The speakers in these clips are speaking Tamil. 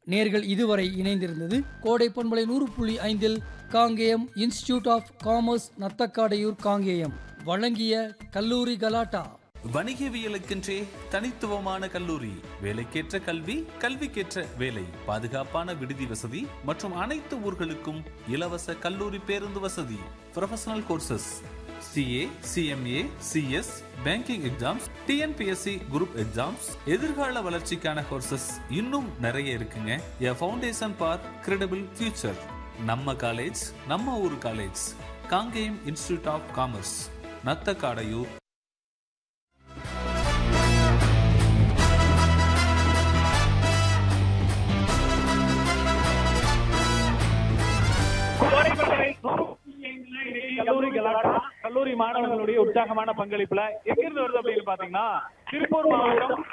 நேர்கள் இதுவரை இணைந்திருந்தது கோடை பண்பலை நூறு புள்ளி ஐந்தில் Kangeyam institute of commerce Nathakadaiyur Kangeyam வழங்கிய கல்லூரி கலாட்டா வணிகவியலுக்கென்றே தனித்துவமான கல்லூரி வேலைக்கேற்ற கல்வி கல்விக்கேற்ற வேலை பாதுகாப்பான விடுதி வசதி மற்றும் அனைத்து ஊர்களுக்கும் இலவச கல்லூரி பேருந்து வசதி professional courses CA CMA CS banking exams TNPSC group exams எதிர்கால வளர்ச்சிக்கான கோர்சஸ் இன்னும் நிறைய இருக்குங்க a foundation for credible future நம்ம காலேஜ் நம்ம ஊர் college Kangeyam institute of commerce Nathakadaiyur கல்லூரி கலாட்டா கல்லூரி மாணவர்களுடைய உற்சாகமான பங்களிப்புல எங்கிருந்து வருது அப்படின்னு பாத்தீங்கன்னா திருப்பூர் மாவட்டம்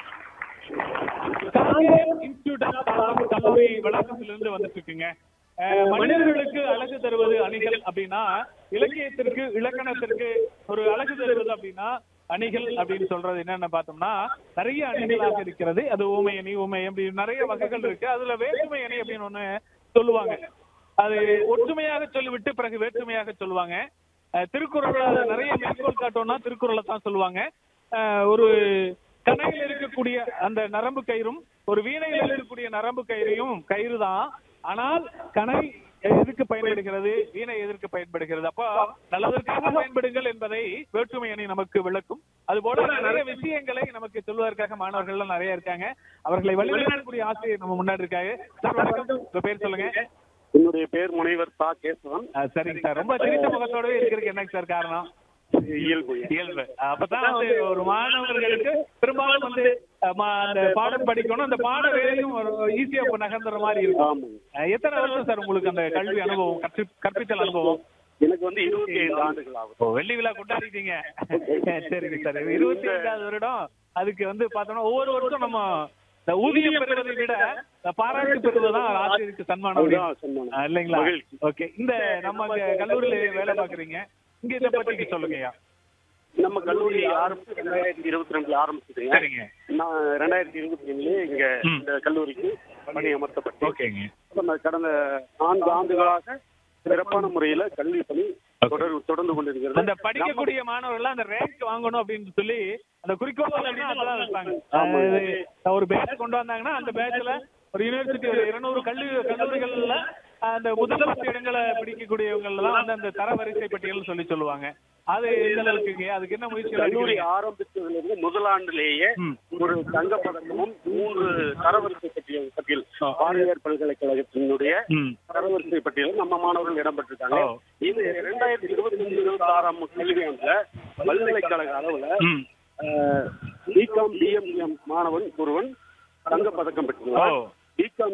காங்கேயம் இன்ஸ்டிடியூட் ஆஃப் காமர்ஸ் கல்லூரி வளாகத்திலிருந்து வந்துட்டு இருக்குங்க அஹ், மனிதர்களுக்கு அழகு தருவது அணிகள் அப்படின்னா இலக்கியத்திற்கு இலக்கணத்திற்கு ஒரு அழகு தருவது அப்படின்னா அணிகள் அப்படின்னு சொல்றது என்னன்னு பார்த்தோம்னா நிறைய அணிகளாக இருக்கிறது அது ஊமை அணி ஊமை அப்படி நிறைய வகைகள் இருக்கு அதுல வேற்றுமை அணி அப்படின்னு ஒண்ணு சொல்லுவாங்க அது ஒற்றுமையாக சொல்லிவிட்டு பிறகு வேற்றுமையாக சொல்லுவாங்க அஹ், திருக்குறள்ல நிறைய மேற்கோள் காட்டோம்னா திருக்குறளை தான் சொல்லுவாங்க அஹ், ஒரு கணையில் இருக்கக்கூடிய அந்த நரம்பு கயிறும் ஒரு வீணையில் இருக்கக்கூடிய நரம்பு கயிறையும் கயிறு தான் ஆனால் கணை எதற்கு பயன்படுகிறது வீணை எதற்கு பயன்படுகிறது அப்போ நல்லதற்காக பயன்படுங்கள் என்பதை வேற்றுமை அணி நமக்கு விளக்கும் அது போல நிறைய விஷயங்களை நமக்கு சொல்வதற்காக மாணவர்கள் எல்லாம் நிறைய இருக்காங்க அவர்களை வழிநடத்தக்கூடிய ஆசிரியர் நம்ம முன்னாடி இருக்காங்க சார் வணக்கம் உங்க பேர் சொல்லுங்க என்னுடைய பேர் முனைவர் தா கேசவன் அஹ், சரிங்க சார் ரொம்ப சிரித்த முகத்தோடவே இருக்கிறதுக்கு என்னங்க சார் காரணம் இயல்பு இயல்பு அப்பதான் வந்து ஒரு மாணவர்களுக்கு பெரும்பாலும் வந்து அஹ், மா- அந்த பாடம் படிக்கணும் அந்த பாட வேலையும் ஒரு ஈஸியா நகர்ந்துற மாதிரி இருக்கும் ஆமாங்க அஹ், எத்தனை வருஷம் சார் உங்களுக்கு அந்த கல்வி அனுபவம் கற்று- கற்பித்தல் அனுபவம் எனக்கு வந்து இருபத்தி ஐந்து ஆண்டுகள் ஆகும் ஓ வெள்ளி விழா கொண்டாடிட்டீங்க சரிங்க சார் இருபத்தி ஐந்தாவது வருடம் அதுக்கு வந்து பார்த்தோம்னா ஒவ்வொரு வருஷம் நம்ம இந்த ஊதியம் பெறுவதை விட இந்த பாராட்டு பெறுவதுதான் ஆசிரியருக்கு சன்மானம் அப்படின்னு. அதுதான் சன்மானம். அஹ், இல்லைங்களா மகிழ்ச்சி. ஓகே இந்த நம்ம இங்க கல்லூரியில வேலை பாக்குறீங்க இங்க இதை பத்தி சொல்லுங்கய்யா நம்ம கல்லூரி ஆரம்பிச்சு ரெண்டாயிரத்தி இருபத்தி ரெண்டுல ஆரம்பிச்சதுங்க சரிங்க நான் ரெண்டாயிரத்தி இருபத்தி ரெண்டுல இங்க ம். இந்த கல்லூரிக்கு பணி அமர்த்தப்பட்டேன் ஓகேங்க நம்ம கடந்த நான்கு ஆண்டுகளாக சிறப்பான முறையில கல்வி பணி தொடர் தொடர்ந்து கொண்டிருக்கிறது அந்த படிக்கக்கூடிய மாணவர்கள் அந்த ரேங்க் வாங்கணும் அப்படின்னு சொல்லி அந்த குறிக்கோள் அப்படின்னா அதெல்லாம் இருப்பாங்க ஆமா. அதாவது ஒரு பேட்ச் கொண்டு வந்தாங்கன்னா அந்த பேட்ச்ல ஒரு யூனிவர்சிட்டி ஒரு இருநூறு கல்வி கல்லூரிகள்ல அந்த முதல் பத்து இடங்களை பிடிக்கக்கூடியவங்க தான் வந்து அந்த தரவரிசை பட்டியல் சொல்லி சொல்லுவாங்க அது எந்த அளவுக்குங்க அதுக்கு என்ன முயற்சி கல்லூரி எடுக்கிறீங்க? ஆரம்பித்ததுல இருந்து முதலாண்டிலேயே ம். ஒரு தங்க பதக்கமும் மூன்று தரவரிசை பட்டியல் பட்டியல் பாரதியார் பல்கலைக்கழகத்தினுடைய ம். தரவரிசை பட்டியலில் நம்ம மாணவர்கள் இடம்பெற்றிருக்காங்க ஓ. இது ரெண்டாயிரத்தி இருபத்தி அஞ்சு இருபத்தி ஆறாம் கல்வியாண்டுல பல்கலைக்கழக அளவுல ம். பிகாம் டிஎம்எம் மாணவன் ஒருவன் தங்க பதக்கம் பெற்றிருந்தார் ஓ. பிகாம்